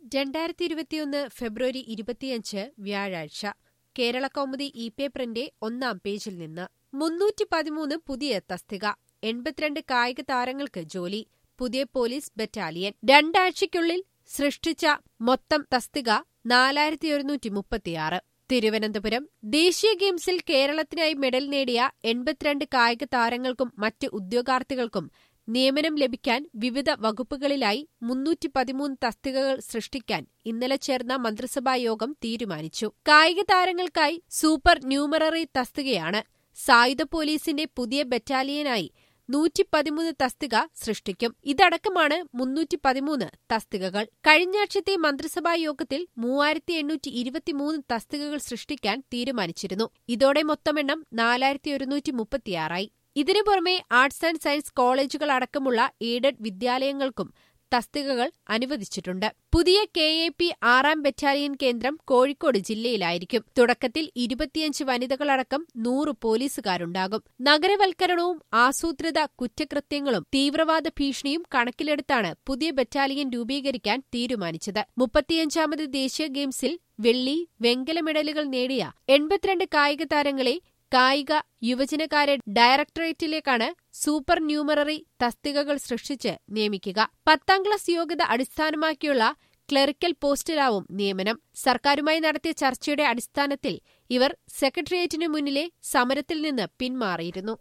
രണ്ടായിരത്തി ഇരുപത്തിയൊന്ന് ഫെബ്രുവരി ഇരുപത്തിയഞ്ച് വ്യാഴാഴ്ച കേരള കൗമുദി ഇ പേപ്പറിന്റെ ഒന്നാം പേജിൽ നിന്ന് മുന്നൂറ്റി പതിമൂന്ന് പുതിയ തസ്തിക എൺപത്തിരണ്ട് കായിക താരങ്ങൾക്ക് ജോലി പുതിയ പോലീസ് ബറ്റാലിയൻ രണ്ടാഴ്ചയ്ക്കുള്ളിൽ സൃഷ്ടിച്ച മൊത്തം തസ്തിക നാലായിരത്തി ഒരുന്നൂറ്റി മുപ്പത്തിയാറ് തിരുവനന്തപുരം ദേശീയ ഗെയിംസിൽ കേരളത്തിനായി മെഡൽ നേടിയ എൺപത്തിരണ്ട് കായിക താരങ്ങൾക്കും മറ്റ് ഉദ്യോഗാർത്ഥികൾക്കും നിയമനം ലഭിക്കാൻ വിവിധ വകുപ്പുകളിലായി മുന്നൂറ്റി പതിമൂന്ന് തസ്തികകൾ സൃഷ്ടിക്കാൻ ഇന്നലെ ചേർന്ന മന്ത്രിസഭാ യോഗം തീരുമാനിച്ചു കായിക താരങ്ങൾക്കായി സൂപ്പർ ന്യൂമററി തസ്തികയാണ് സായുധ പോലീസിന്റെ പുതിയ ബറ്റാലിയനായി നൂറ്റി പതിമൂന്ന് തസ്തിക സൃഷ്ടിക്കും ഇതടക്കമാണ് മുന്നൂറ്റി പതിമൂന്ന് തസ്തികകൾ കഴിഞ്ഞാഴ്ചത്തെ മന്ത്രിസഭാ യോഗത്തിൽ മൂവായിരത്തി എണ്ണൂറ്റി ഇരുപത്തിമൂന്ന് തസ്തികകൾ സൃഷ്ടിക്കാൻ തീരുമാനിച്ചിരുന്നു ഇതോടെ മൊത്തമെണ്ണം നാലായിരത്തി ഒരുന്നൂറ്റി മുപ്പത്തിയാറായി ഇതിനു പുറമെ ആർട്സ് ആൻഡ് സയൻസ് കോളേജുകൾ അടക്കമുള്ള എയ്ഡഡ് വിദ്യാലയങ്ങൾക്കും തസ്തികകൾ അനുവദിച്ചിട്ടുണ്ട് പുതിയ കെ എ പി ആറാം ബറ്റാലിയൻ കേന്ദ്രം കോഴിക്കോട് ജില്ലയിലായിരിക്കും തുടക്കത്തിൽ ഇരുപത്തിയഞ്ച് വനിതകളടക്കം നൂറ് പോലീസുകാരുണ്ടാകും നഗരവൽക്കരണവും ആസൂത്രിത കുറ്റകൃത്യങ്ങളും തീവ്രവാദ ഭീഷണിയും കണക്കിലെടുത്താണ് പുതിയ ബറ്റാലിയൻ രൂപീകരിക്കാൻ തീരുമാനിച്ചത് മുപ്പത്തിയഞ്ചാമത് ദേശീയ ഗെയിംസിൽ വെള്ളി വെങ്കല മെഡലുകൾ നേടിയ എൺപത്തിരണ്ട് കായിക താരങ്ങളെ കായിക യുവജനകാര്യ ഡയറക്ടറേറ്റിലേക്കാണ് സൂപ്പർ ന്യൂമററി തസ്തികകൾ സൃഷ്ടിച്ച് നിയമിക്കുക പത്താം ക്ലാസ് യോഗ്യത അടിസ്ഥാനമാക്കിയുള്ള ക്ലറിക്കൽ പോസ്റ്റിലാവും നിയമനം സർക്കാരുമായി നടത്തിയ ചർച്ചയുടെ അടിസ്ഥാനത്തിൽ ഇവർ സെക്രട്ടേറിയറ്റിനു മുന്നിലെ സമരത്തിൽ നിന്ന് പിന്മാറിയിരുന്നു